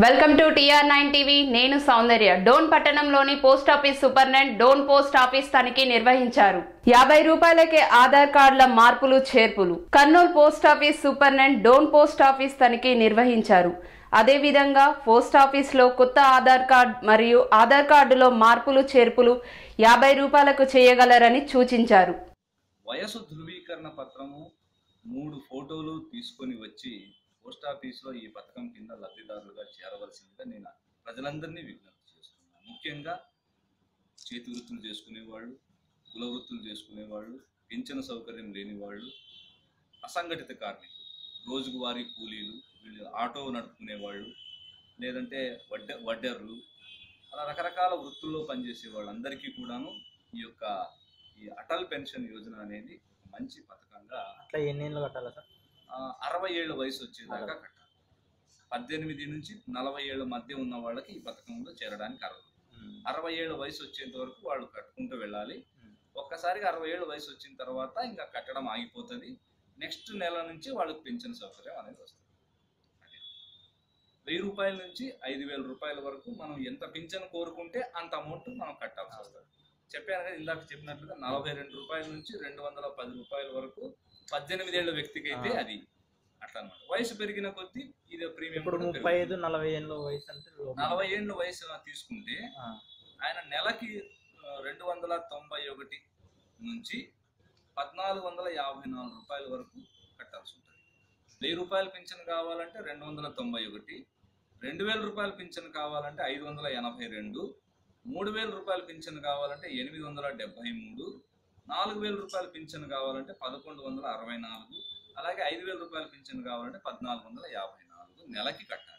Welcome to TR nine TV నేను సౌందర్య డోన్ పట్టణంలోని post office superintendent Dhone post office తనిఖీ నిర్వహించారు యాభై రూపాయలకే ఆధార్ కార్డుల మార్పులు చేర్పులు Kurnool post office superintendent Dhone post office తనిఖీ నిర్వహించారు అదేవిధంగా పోస్ట్ ఆఫీస్లో కొత్త ఆధార్ కార్డ్ మరియు ఆధార్ కార్డులో మార్పులు చేర్పులు యాభై రూపాయలకు చేయగలరని సూచించారు వయసు ధృవీకరణ పత్రము మూడు ఫోటోలు తీసుకొని వచ్చి పోస్ట్ ఆఫీస్లో ఈ పథకం కింద లబ్ధిదారులుగా చేరవలసిందిగా నేను ప్రజలందరినీ విజ్ఞప్తి చేస్తున్నాను ముఖ్యంగా చేతి వృత్తులు చేసుకునేవాళ్ళు కుల వృత్తులు చేసుకునేవాళ్ళు పింఛన సౌకర్యం లేని వాళ్ళు అసంఘటిత కార్మికులు రోజువారీ కూలీలు వీళ్ళు ఆటో నడుపుకునే వాళ్ళు లేదంటే వడ్డ వడ్డర్లు అలా రకరకాల వృత్తుల్లో పనిచేసే వాళ్ళందరికీ కూడాను ఈ యొక్క ఈ అటల్ పెన్షన్ యోజన అనేది ఒక మంచి పథకంగా అట్లా ఎన్ని ఏళ్ళు కట్టాలా సార్ ఆ, అరవై ఏళ్ళ వయసు వచ్చేదాకా కట్టాలి పద్దెనిమిది నుంచి నలభై ఏళ్ళ మధ్య ఉన్న వాళ్ళకి ఈ పథకంలో చేరడానికి అర్హత అరవై ఏళ్ళ వయసు వచ్చేంత వరకు వాళ్ళు కట్టుకుంటూ వెళ్ళాలి ఒక్కసారిగా అరవై ఏళ్ళ వయసు వచ్చిన తర్వాత ఇంకా కట్టడం ఆగిపోతుంది నెక్స్ట్ నెల నుంచి వాళ్ళకి పెన్షన్ సౌకర్యం అనేది వస్తుంది అది. వెయ్యి రూపాయల నుంచి ఐదు వేల రూపాయల వరకు మనం ఎంత పింఛన్ కోరుకుంటే అంత అమౌంట్ మనం కట్టాల్సి వస్తుంది చెప్పాను కదా ఇందాక చెప్పినట్లుగా నలభై రెండు రూపాయల నుంచి రెండు వందల పది రూపాయల వరకు పద్దెనిమిది ఏళ్ళ వ్యక్తికి అయితే ఆ. అది అట్లా అనమాట వయసు పెరిగిన కొద్దీ ఇది ప్రీమియం ఇప్పుడు కూడా ముప్పై ఐదు పెరుగుతుంది. నలభై ఏళ్ళు వయసు అంటే లోపు. నలభై ఏళ్ళ వయసు తీసుకుంటే ఆ, ఆయన నెలకి ఆ, రెండు వందల తొంభై ఒకటి నుంచి పద్నాలుగు వందల యాభై నాలుగు రూపాయల వరకు కట్టాల్సి ఉంటుంది వెయ్యి రూపాయల పింఛన్ కావాలంటే రెండు వందల తొంభై ఒకటి రెండు వేల రూపాయల పింఛన్ కావాలంటే ఐదు వందల ఎనభై రెండు మూడు వేల రూపాయల పింఛన్ కావాలంటే ఎనిమిది వందల డెబ్బై మూడు నాలుగు వేల రూపాయల పింఛన్ కావాలంటే పదకొండు వందల అరవై నాలుగు అలాగే ఐదు వేల రూపాయల పింఛన్ కావాలంటే పద్నాలుగు వందల యాభై నాలుగు నెలకి కట్టాలి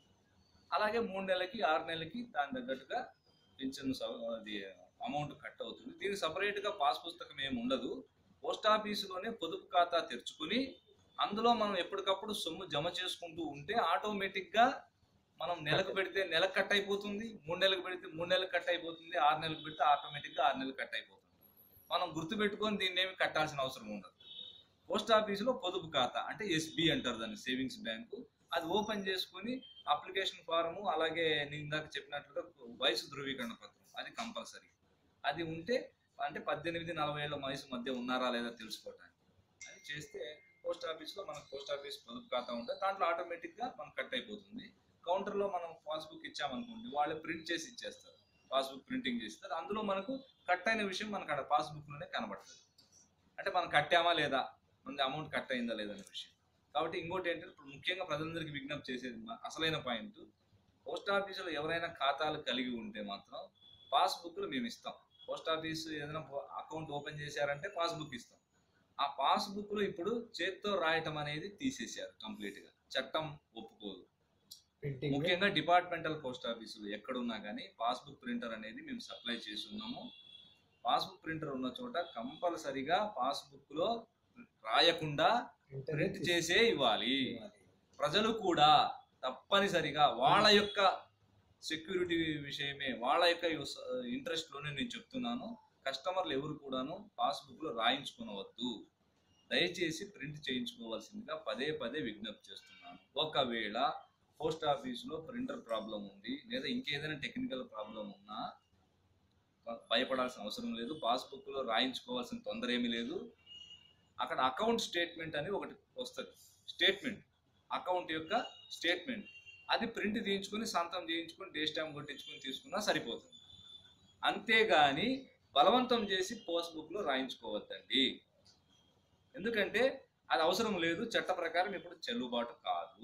అలాగే మూడు నెలలకి ఆరు నెలలకి దాని తగ్గట్టుగా పింఛన్ సౌ- అది అమౌంట్ కట్ అవుతుంది దీనికి సపరేట్గా పాస్ పుస్తకం ఏమి ఉండదు పోస్ట్ ఆఫీసులోనే పొదుపు ఖాతా తెరుచుకుని అందులో మనం ఎప్పటికప్పుడు సొమ్ము జమ చేసుకుంటూ ఉంటే ఆటోమేటిక్గా మనం నెలకు పెడితే నెలకు కట్ అయిపోతుంది మూడు నెలలకు పెడితే మూడు నెలలకు కట్ అయిపోతుంది ఆరు నెలలకు పెడితే ఆటోమేటిక్గా ఆరు నెలలకు కట్ అయిపోతుంది మనం గుర్తుపెట్టుకొని దీన్ని ఏమి కట్టాల్సిన అవసరం ఉండదు పోస్ట్ ఆఫీసులో పొదుపు ఖాతా అంటే ఎస్బి అంటారు దాన్ని సేవింగ్స్ బ్యాంకు అది ఓపెన్ చేసుకొని అప్లికేషన్ ఫారము అలాగే నేను ఇందాక చెప్పినట్లుగా వయసు ధృవీకరణ పత్రం అది కంపల్సరీ అది ఉంటే అంటే పద్దెనిమిది నలభై ఏళ్ళ వయసు మధ్య ఉన్నారా లేదా తెలుసుకోవటానికి అది చేస్తే పోస్ట్ ఆఫీస్లో మనకు పోస్ట్ ఆఫీస్ పొదుపు ఖాతా ఉంటే దాంట్లో ఆటోమేటిక్గా మనకు కట్ అయిపోతుంది కౌంటర్లో మనం పాస్బుక్ ఇచ్చామనుకోండి వాళ్ళు ప్రింట్ చేసి ఇచ్చేస్తారు పాస్బుక్ ప్రింటింగ్ చేస్తారు అందులో మనకు కట్ అయిన విషయం మనకు అక్కడ పాస్బుక్లోనే కనబడుతుంది అంటే మనం కట్టామా లేదా మన అమౌంట్ కట్ అయిందా లేదా అనే విషయం కాబట్టి ఇంకోటి ఏంటంటే ఇప్పుడు ముఖ్యంగా ప్రజలందరికీ విజ్ఞప్తి చేసేది మా- అసలైన పాయింట్ పోస్ట్ ఆఫీసులో ఎవరైనా ఖాతాలు కలిగి ఉంటే మాత్రం పాస్బుక్లు మేము ఇస్తాం పోస్ట్ ఆఫీస్ ఏదైనా అకౌంట్ ఓపెన్ చేశారంటే పాస్బుక్ ఇస్తాం ఆ పాస్బుక్లో ఇప్పుడు చేత్తో రాయటం అనేది తీసేశారు కంప్లీట్గా చట్టం ఒప్పుకోదు ప్రింటింగ్ ముఖ్యంగా డిపార్ట్మెంటల్ పోస్ట్ ఆఫీసులు ఎక్కడున్నా కానీ పాస్బుక్ ప్రింటర్ అనేది మేము సప్లై చేస్తున్నాము పాస్బుక్ ప్రింటర్ ఉన్న చోట కంపల్సరిగా పాస్బుక్ లో రాయకుండా ప్రింట్ చేసే ఇవ్వాలి ప్రజలు కూడా తప్పనిసరిగా వాళ్ళ యొక్క సెక్యూరిటీ విషయమే వాళ్ళ యొక్క ఇంట్రెస్ట్ లోనే నేను చెప్తున్నాను కస్టమర్లు ఎవరు కూడాను పాస్బుక్ లో రాయించుకునవద్దు దయచేసి ప్రింట్ చేయించుకోవాల్సిందిగా పదే పదే విజ్ఞప్తి చేస్తున్నాను ఒకవేళ పోస్ట్ ఆఫీసులో ప్రింటర్ ప్రాబ్లం ఉంది లేదా ఇంకేదైనా టెక్నికల్ ప్రాబ్లం ఉన్నా భ- భయపడాల్సిన అవసరం లేదు పాస్బుక్లో రాయించుకోవాల్సిన తొందర ఏమీ లేదు అక్కడ అకౌంట్ స్టేట్మెంట్ అని ఒకటి వస్తుంది స్టేట్మెంట్ అకౌంట్ యొక్క స్టేట్మెంట్ అది ప్రింట్ తీయించుకొని సంతం చేయించుకొని డే స్టాంప్ కొట్టించుకొని తీసుకున్నా సరిపోతుంది అంతేగాని బలవంతం చేసి పాస్బుక్లో రాయించుకోవద్దండి ఎందుకంటే అది అవసరం లేదు చట్ట ప్రకారం ఇప్పుడు చెల్లుబాటు కాదు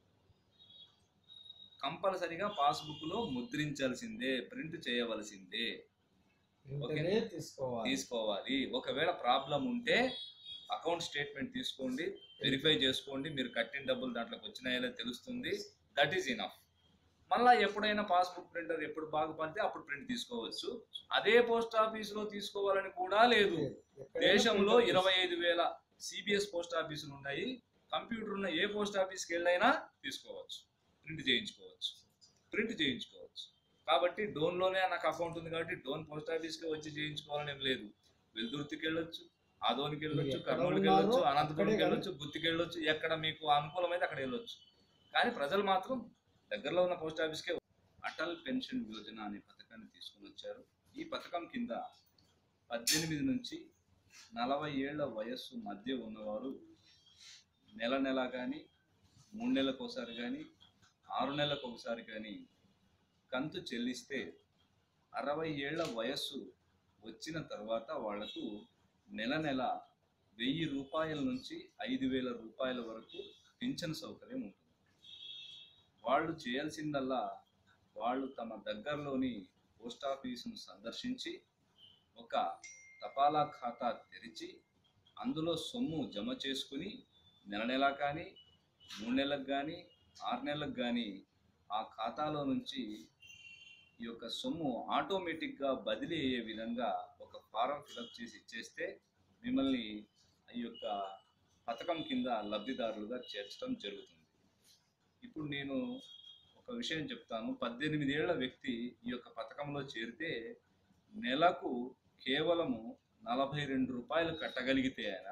కంపల్సరిగా పాస్బుక్లో ముద్రించాల్సిందే ప్రింట్ చేయవలసిందే ప్రింటరే తీసుకోవాలి తీసుకోవాలి ఒకవేళ ప్రాబ్లం ఉంటే అకౌంట్ స్టేట్మెంట్ తీసుకోండి వెరిఫై చేసుకోండి మీరు కట్టిన డబ్బులు దాంట్లోకి వచ్చినాయో లేదో తెలుస్తుంది దట్ ఈస్ ఇనఫ్ మళ్ళా ఎప్పుడైనా పాస్బుక్ ప్రింటర్ ఎప్పుడు బాగుపడితే అప్పుడు ప్రింట్ తీసుకోవచ్చు అదే పోస్ట్ ఆఫీసులో తీసుకోవాలని కూడా లేదు దేశంలో ఇరవై ఐదు వేల సిబిఎస్ పోస్ట్ ఆఫీసులు ఉన్నాయి కంప్యూటర్ ఉన్న ఏ పోస్ట్ ఆఫీస్కి వెళ్ళైనా తీసుకోవచ్చు ప్రింట్ చేయించుకోవచ్చు ప్రింట్ చేయించుకోవచ్చు కాబట్టి డోన్లోనే నాకు అకౌంట్ ఉంది కాబట్టి డోన్ పోస్ట్ ఆఫీస్కి వచ్చి చేయించుకోవాలని ఏం లేదు వెల్దుర్తికి వెళ్ళొచ్చు ఆదోనికి వెళ్ళొచ్చు ఎక్కడ కర్నూలుకి ఉన్నారో వెళ్ళొచ్చు అనంతపురంకి అక్కడే వెళ్ళొచ్చు గుత్తికి వెళ్ళొచ్చు ఎక్కడ మీకు అనుకూలమైతే అక్కడ వెళ్ళొచ్చు కానీ ప్రజలు మాత్రం దగ్గరలో ఉన్న పోస్ట్ ఆఫీస్కే అటల్ పెన్షన్ యోజన అనే పథకాన్ని తీసుకుని వచ్చారు ఈ పథకం కింద పద్దెనిమిది నుంచి నలభై ఏళ్ల వయస్సు మధ్య ఉన్నవారు నెల నెల కానీ మూడు నెలలకు ఒకసారి కానీ ఆరు నెలలకు ఒకసారి కానీ కంతు చెల్లిస్తే అరవై ఏళ్ల వయస్సు వచ్చిన తర్వాత వాళ్లకు నెల నెల వెయ్యి రూపాయల నుంచి ఐదు వేల రూపాయల వరకు పింఛన్ సౌకర్యం ఉంటుంది వాళ్ళు చేయాల్సిందల్లా వాళ్ళు తమ దగ్గరలోని పోస్ట్ ఆఫీసును సందర్శించి ఒక తపాలా ఖాతా తెరిచి అందులో సొమ్ము జమ చేసుకుని నెల నెల కానీ మూడు నెలలకు కానీ ఆరు నెలలకు కానీ ఆ ఖాతాలో నుంచి ఈ యొక్క సొమ్ము ఆటోమేటిక్గా బదిలీ అయ్యే విధంగా ఒక ఫారం ఫిలప్ చేసి ఇచ్చేస్తే మిమ్మల్ని ఈ యొక్క పథకం కింద లబ్ధిదారులుగా చేర్చడం జరుగుతుంది ఇప్పుడు నేను ఒక విషయం చెప్తాను పద్దెనిమిది ఏళ్ల వ్యక్తి ఈ యొక్క పథకంలో చేరితే నెలకు కేవలము నలభై రెండు రూపాయలు కట్టగలిగితే ఆయన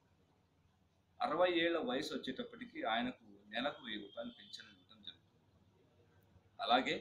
అరవై ఏళ్ల వయసు వచ్చేటప్పటికి ఆయనకు నెలకు వెయ్యి రూపాయలు పింఛన్ ఇవ్వడం జరుగుతుంది అలాగే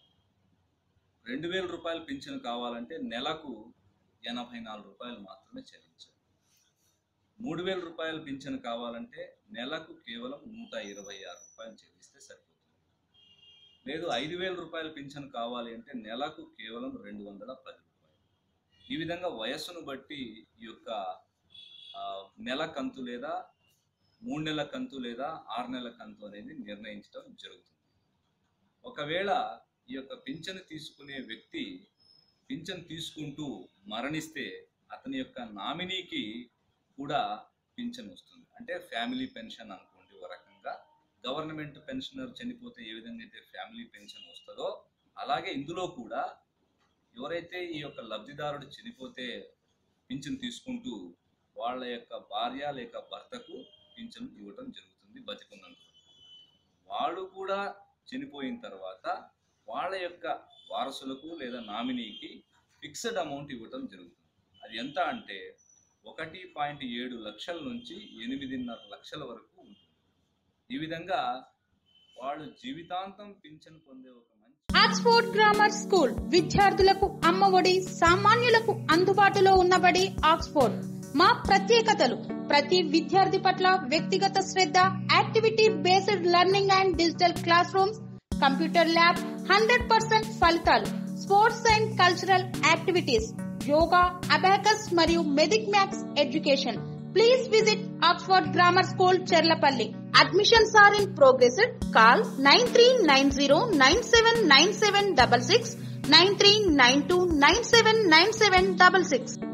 రెండు వేల రూపాయలు పింఛన్ కావాలంటే నెలకు ఎనభై నాలుగు రూపాయలు మాత్రమే చెల్లించాలి మూడు వేల రూపాయలు పింఛన్ కావాలంటే నెలకు కేవలం నూట ఇరవై ఆరు రూపాయలు చెల్లిస్తే సరిపోతుంది లేదు ఐదు వేల రూపాయలు పింఛన్ కావాలి అంటే నెలకు కేవలం రెండు వందల పది రూపాయలు ఈ విధంగా వయస్సును బట్టి ఈ యొక్క ఆ, నెల కంతు లేదా మూడు నెలల కంతు లేదా ఆరు నెలల కంతు అనేది నిర్ణయించడం జరుగుతుంది ఒకవేళ ఈ యొక్క పింఛను తీసుకునే వ్యక్తి పింఛన్ తీసుకుంటూ మరణిస్తే అతని యొక్క నామినీకి కూడా పింఛన్ వస్తుంది అంటే ఫ్యామిలీ పెన్షన్ అనుకోండి ఒక రకంగా గవర్నమెంట్ పెన్షనర్ చనిపోతే ఏ విధంగా అయితే ఫ్యామిలీ పెన్షన్ వస్తుందో అలాగే ఇందులో కూడా ఎవరైతే ఈ యొక్క లబ్ధిదారుడు చనిపోతే పింఛన్ తీసుకుంటూ వాళ్ళ యొక్క భార్య లేక భర్తకు పింఛన్ ఇవ్వటం జరుగుతుంది బతికున్నంత వరకు. వాళ్ళు కూడా చనిపోయిన తర్వాత వాళ్ళ యొక్క వారసులకు లేదా నామినీకి ఫిక్స్డ్ అమౌంట్ ఇవ్వటం జరుగుతుంది అది ఎంత అంటే ఒకటి పాయింట్ ఏడు లక్షల నుంచి ఎనిమిదిన్నర లక్షల వరకు ఉంటుంది ఈ విధంగా వాళ్ళు జీవితాంతం పింఛన్ పొందే ఒక మంచి ఆక్స్ఫోర్డ్ గ్రామర్ స్కూల్ విద్యార్థులకు అమ్మఒడి సామాన్యులకు అందుబాటులో ఉన్నబడి ఆక్స్ఫోర్డ్ మా ప్రత్యేకతలు ప్రతి విద్యార్థి పట్ల వ్యక్తిగత శ్రద్ధ activity based learning and digital classrooms computer lab hundred percent ఫలితాలు sports and cultural activities yoga abacus మరియు Vedic maths education please visit Oxford Grammar School Cherlapally admissions are in progress call nine three nine zero nine seven nine seven double six nine three nine two nine seven nine seven double six